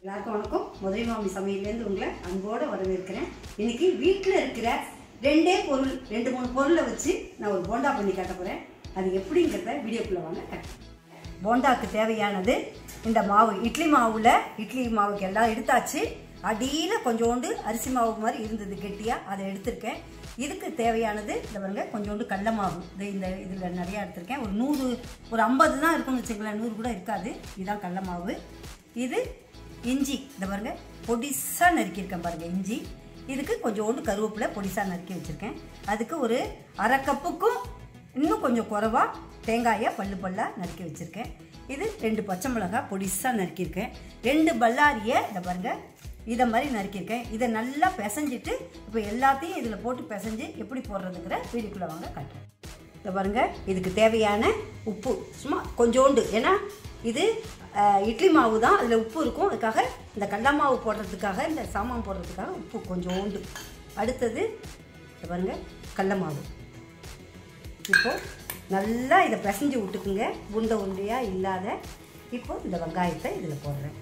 எல்லாருக்கும் வணக்கம் முதலை மாமி சமையல்லேருந்து உங்களை அன்போடு வரவேற்கிறேன் இன்னைக்கு வீட்டில் இருக்கிற ரெண்டே பொருள் ரெண்டு மூணு பொருளை வச்சு நான் ஒரு போண்டா பண்ணி காட்ட போகிறேன் அது எப்படிங்கிறத வீடியோக்குள்ளே வாங்க காட்டுறேன். போண்டாக்கு தேவையானது இந்த மாவு இட்லி மாவில் இட்லி மாவுக்கு எல்லாம் எடுத்தாச்சு அடியில் கொஞ்சோண்டு அரிசி மாவு மாதிரி இருந்தது கெட்டியாக அதை எடுத்திருக்கேன் இதுக்கு தேவையானது இந்த பாருங்க கொஞ்சோண்டு கடல மாவு இது இந்த இதில் நிறையா எடுத்திருக்கேன் ஒரு நூறு ஒரு ஐம்பது தான் இருக்கும்னு வச்சுங்களேன் நூறு கூட இருக்காது இதுதான் கடல மாவு இது இஞ்சி இந்த பாருங்க பொடிசாக நறுக்கியிருக்கேன் பாருங்க இஞ்சி இதுக்கு கொஞ்சோண்டு கருவேப்பிலை பொடிசாக நறுக்கி வச்சுருக்கேன் அதுக்கு ஒரு அரை கப்புக்கும் இன்னும் கொஞ்சம் குறைவா தேங்காயை பல்லு பல்லாக நறுக்கி வச்சுருக்கேன் இது ரெண்டு பச்சை மிளகாய் பொடிசாக நறுக்கியிருக்கேன் ரெண்டு பல்லாரியை இதை பாருங்க இதை மாதிரி நறுக்கியிருக்கேன் இதை நல்லா பிசைஞ்சிட்டு இப்போ எல்லாத்தையும் இதில் போட்டு பிசைஞ்சு எப்படி போடுறதுங்கிற வீடியோக்குள்ளே வாங்க காட்டுறேன் இதை பாருங்க இதுக்கு தேவையான உப்பு சும்மா கொஞ்சோண்டு ஏன்னா இது அஹ், இட்லி மாவு தான் அதில் உப்பு இருக்கும் அதுக்காக இந்த கடல மாவு போடுறதுக்காக இந்த சாமான் போடுறதுக்காக உப்பு கொஞ்சோண்டு அடுத்தது இதை பாருங்க கடல மாவு இப்போ நல்லா இதை பிசைஞ்சு விட்டுக்குங்க உருண்டை உருண்டையாக இல்லாத இப்போ இந்த வெங்காயத்தை இதில் போடுறேன்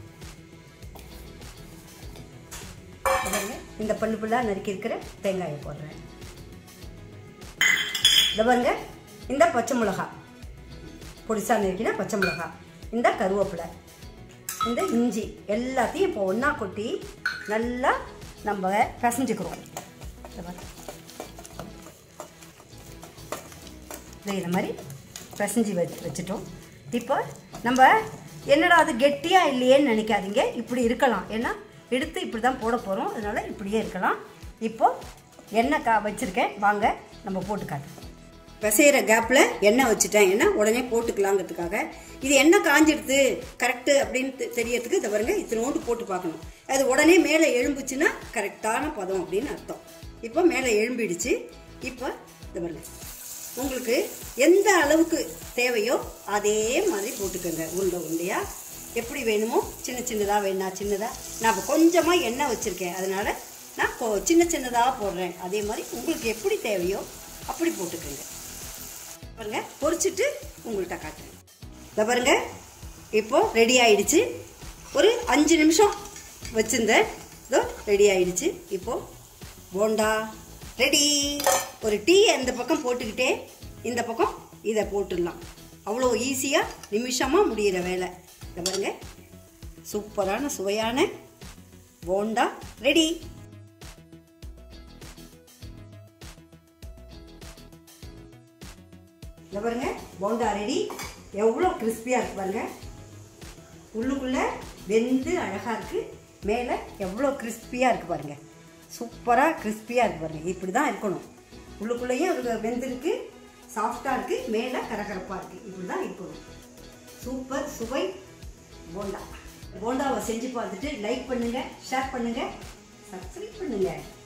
பாருங்க இந்த பல்லு பல்லாக நறுக்கி இருக்கிற தேங்காயை போடுறேன் இந்த பாருங்க இந்த பச்சை மிளகா பொடிசா நறுக்கினா பச்சை மிளகா இந்த கருவேப்பிலை இந்த இஞ்சி எல்லாத்தையும் இப்போ ஒன்றா கொட்டி நல்லா நம்ம பிசைஞ்சுக்கிறோம் இந்த பாருங்க. இதை இந்த மாதிரி பிசைஞ்சு வச்சு வச்சுட்டோம் இப்போ நம்ம என்னடா அது கெட்டியாக இல்லையேன்னு நினைக்காதீங்க இப்படி இருக்கலாம் ஏன்னா எடுத்து இப்படி தான் போட போகிறோம் அதனால் இப்படியே இருக்கலாம் இப்போ எண்ணெய் கா வச்சுருக்கேன் வாங்க நம்ம போட்டு காட்டுறோம் பிசைகிற கேப்பில் எண்ணெய் வச்சுட்டேன் ஏன்னா உடனே போட்டுக்கலாங்கிறதுக்காக இது எண்ணெய் காஞ்சிடுது கரெக்டு அப்படின்னு தெ- தெரியறதுக்கு இதை பாருங்க இத்தினோண்டு போட்டு பார்க்கணும் அது உடனே மேலே எழும்புச்சுன்னா கரெக்டான பதம் அப்படின்னு அர்த்தம் இப்போ மேலே எழும்பிடுச்சு இப்போ இதை பாருங்க உங்களுக்கு எந்த அளவுக்கு தேவையோ அதே மாதிரி போட்டுக்கோங்க உருண்டை உருண்டையா எப்படி வேணுமோ சின்ன சின்னதாக வேணா சின்னதாக நான் இப்போ கொஞ்சமாக எண்ணெய் வச்சுருக்கேன் அதனால் நான் கொ- சின்ன சின்னதாக போடுறேன் அதே மாதிரி உங்களுக்கு எப்படி தேவையோ அப்படி போட்டுக்கோங்க பாருங்க பொரிச்சிட்டு உங்கள்கிட்ட காட்டுறேன் இதை பாருங்க இப்போ ரெடி ஆயிடுச்சு ஒரு அஞ்சு நிமிஷம் வச்சிருந்தேன் இதோ ரெடி ஆயிடுச்சு இப்போ போண்டா ரெடி ஒரு டீ இந்த பக்கம் போட்டுக்கிட்டே இந்த பக்கம் இதை போட்டுடலாம் அவ்வளோ ஈஸியாக நிமிஷமாக முடியிற வேலை இதை பாருங்க சூப்பரான சுவையான போண்டா ரெடி இந்த பாருங்க போண்டா ரெடி எவ்வளோ கிறிஸ்பியாக இருக்கு பாருங்க உள்ளுக்குள்ளே வெந்து அழகாக இருக்குது மேலே எவ்வளோ கிறிஸ்பியாக இருக்குது பாருங்க சூப்பராக கிறிஸ்பியாக இருக்கு பாருங்க இப்படி தான் இருக்கணும் உள்ளுக்குள்ளேயும் அது வெந்திருக்கு சாஃப்டாக இருக்குது மேலே கரகரப்பாக இருக்குது இப்படி தான் இருக்கணும் சூப்பர் சுவை போண்டா போண்டாவை செஞ்சு பார்த்துட்டு லைக் பண்ணுங்கள் ஷேர் பண்ணுங்கள் சப்ஸ்கிரைப் பண்ணுங்கள்